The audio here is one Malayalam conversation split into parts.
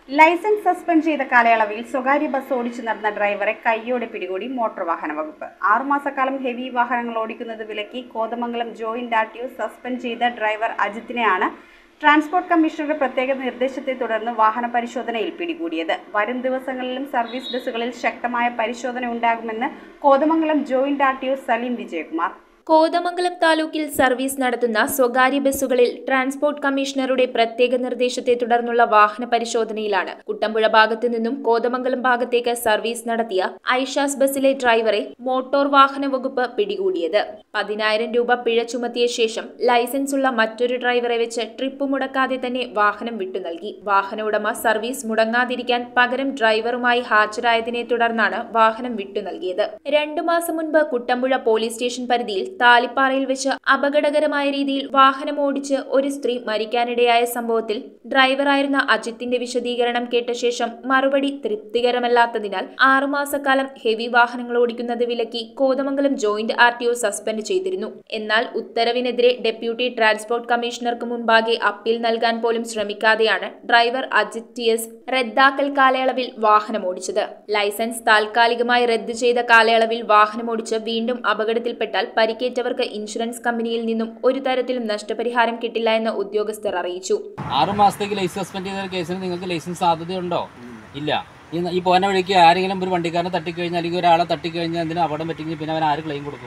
ലൈസൻസ് സസ്പെൻഡ് ചെയ്ത കാലയളവിൽ സ്വകാര്യ ബസ് ഓടിച്ചു നടന്ന ഡ്രൈവറെ കൈയോടെ പിടികൂടി മോട്ടോർ വാഹന വകുപ്പ് ആറുമാസക്കാലം ഹെവി വാഹനങ്ങൾ ഓടിക്കുന്നത് വിലക്കി Kothamangalam joint R T O suspend ചെയ്ത ഡ്രൈവർ അജിത്തിനെയാണ് ട്രാൻസ്പോർട്ട് കമ്മീഷണറുടെ പ്രത്യേക നിർദ്ദേശത്തെ തുടർന്ന് വാഹന പരിശോധനയിൽ പിടികൂടിയത് വരും ദിവസങ്ങളിലും സർവീസ് ബസ്സുകളിൽ ശക്തമായ പരിശോധന ഉണ്ടാകുമെന്ന് Kothamangalam joint R T O Saleem Vijayakumar Kothamangalam താലൂക്കിൽ സർവീസ് നടത്തുന്ന സ്വകാര്യ ബസ്സുകളിൽ ട്രാൻസ്പോർട്ട് കമ്മീഷണറുടെ പ്രത്യേക നിർദ്ദേശത്തെ തുടർന്നുള്ള വാഹന പരിശോധനയിലാണ് കുട്ടമ്പുഴ ഭാഗത്തു നിന്നും കോതമംഗലം ഭാഗത്തേക്ക് സർവീസ് നടത്തിയ ഐഷാസ് ബസ്സിലെ ഡ്രൈവറെ മോട്ടോർ വാഹന വകുപ്പ് പിടികൂടിയത് പതിനായിരം രൂപ പിഴ ചുമത്തിയ ശേഷം ലൈസൻസ് ഉള്ള മറ്റൊരു ഡ്രൈവറെ വെച്ച് ട്രിപ്പ് മുടക്കാതെ തന്നെ വാഹനം വിട്ടു നൽകി വാഹന ഉടമ സർവീസ് മുടങ്ങാതിരിക്കാൻ പകരം ഡ്രൈവറുമായി ഹാജരായതിനെ തുടർന്നാണ് വാഹനം വിട്ടു നൽകിയത് രണ്ടു മാസം മുൻപ് കുട്ടമ്പുഴ പോലീസ് സ്റ്റേഷൻ പരിധിയിൽ താലിപ്പാറയിൽ വെച്ച് അപകടകരമായ രീതിയിൽ വാഹനം ഓടിച്ച് ഒരു സ്ത്രീ മരിക്കാനിടയായ സംഭവത്തിൽ ഡ്രൈവറായിരുന്ന അജിത്തിന്റെ വിശദീകരണം കേട്ട ശേഷം മറുപടി തൃപ്തികരമല്ലാത്തതിനാൽ ആറുമാസക്കാലം ഹെവി വാഹനങ്ങൾ ഓടിക്കുന്നത് വിലക്കി Kothamangalam joint R T O suspend ചെയ്തിരുന്നു എന്നാൽ ഉത്തരവിനെതിരെ ഡെപ്യൂട്ടി ട്രാൻസ്പോർട്ട് കമ്മീഷണർക്ക് മുൻപാകെ അപ്പീൽ നൽകാൻ പോലും ശ്രമിക്കാതെയാണ് ഡ്രൈവർ അജിത് ടി എസ് റദ്ദാക്കൽ കാലയളവിൽ വാഹനം ഓടിച്ചത് ലൈസൻസ് താൽക്കാലികമായി റദ്ദ് ചെയ്ത കാലയളവിൽ വാഹനമോടിച്ച് വീണ്ടും അപകടത്തിൽപ്പെട്ടാൽ പരിക്കേറ്റവർക്ക് ഇൻഷുറൻസ് കമ്പനിയിൽ നിന്നും ഒരു തരത്തിലും നഷ്ടപരിഹാരം കിട്ടില്ല എന്ന് ഉദ്യോഗസ്ഥർ അറിയിച്ചു ആറ് മാസത്തേക്ക് ലൈസൻസ് സസ്പെൻഡ് ചെയ്ത കേസിന് നിങ്ങൾക്ക് ലൈസൻസ് സാധ്യതയുണ്ടോ ഇല്ല ഈ ഈ പോകുന്ന വഴിക്ക് ആരെങ്കിലും ഒരു വണ്ടിക്കാരനെ തട്ടിക്കഴിഞ്ഞാൽ അല്ലെങ്കിൽ ഒരാളെ തട്ടിക്കഴിഞ്ഞാൽ എന്തിനും അപകടം പറ്റിക്കഴിഞ്ഞാൽ പിന്നെ അവൻ ആര് ക്ലെയിം കൊടുക്കും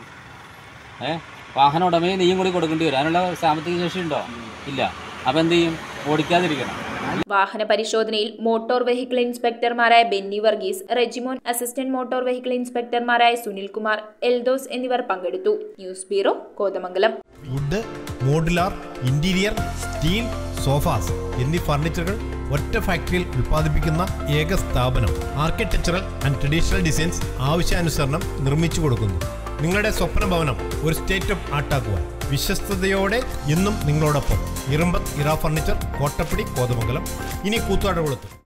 ഏ വാഹന ഉടമയെ നീയും കൂടി കൊടുക്കേണ്ടി വരും അതിനുള്ള സാമ്പത്തിക ശേഷി ഉണ്ടോ ഇല്ല അപ്പം എന്ത് ചെയ്യും ഓടിക്കാതിരിക്കണം വാഹന പരിശോധനയിൽ മോട്ടോർ വെഹിക്കിൾ ഇൻസ്പെക്ടർമാരായ Benny Varghese Rejimon assistant motor vehicle ഇൻസ്പെക്ടർമാരായ സുനിൽകുമാർ എൽദോസ് എന്നിവർ പങ്കെടുത്തു news bureau Kothamangalam wood modular interior steel sofas എന്നീ ഫർണിച്ചറുകൾ ഒറ്റ ഫാക്ടറിയിൽ ഉൽപ്പാദിപ്പിക്കുന്ന ഏക സ്ഥാപനം ആർക്കിടെക്ചറൽ ആൻഡ് ട്രഡീഷണൽ ഡിസൈൻസ് ആവശ്യാനുസരണം നിർമ്മിച്ചു കൊടുക്കുന്നു നിങ്ങളുടെ സ്വപ്ന ഭവനം ഒരു സ്റ്റേറ്റ് ഓഫ് ആർട്ടാക്കുവാൻ വിശ്വസ്തയോടെ എന്നും നിങ്ങളോടൊപ്പം ഇറമ്പത്ത് ഇറ ഫർണിച്ചർ കോട്ടപ്പടി കോതമംഗലം ഇനി കൂത്താടുകുളത്ത്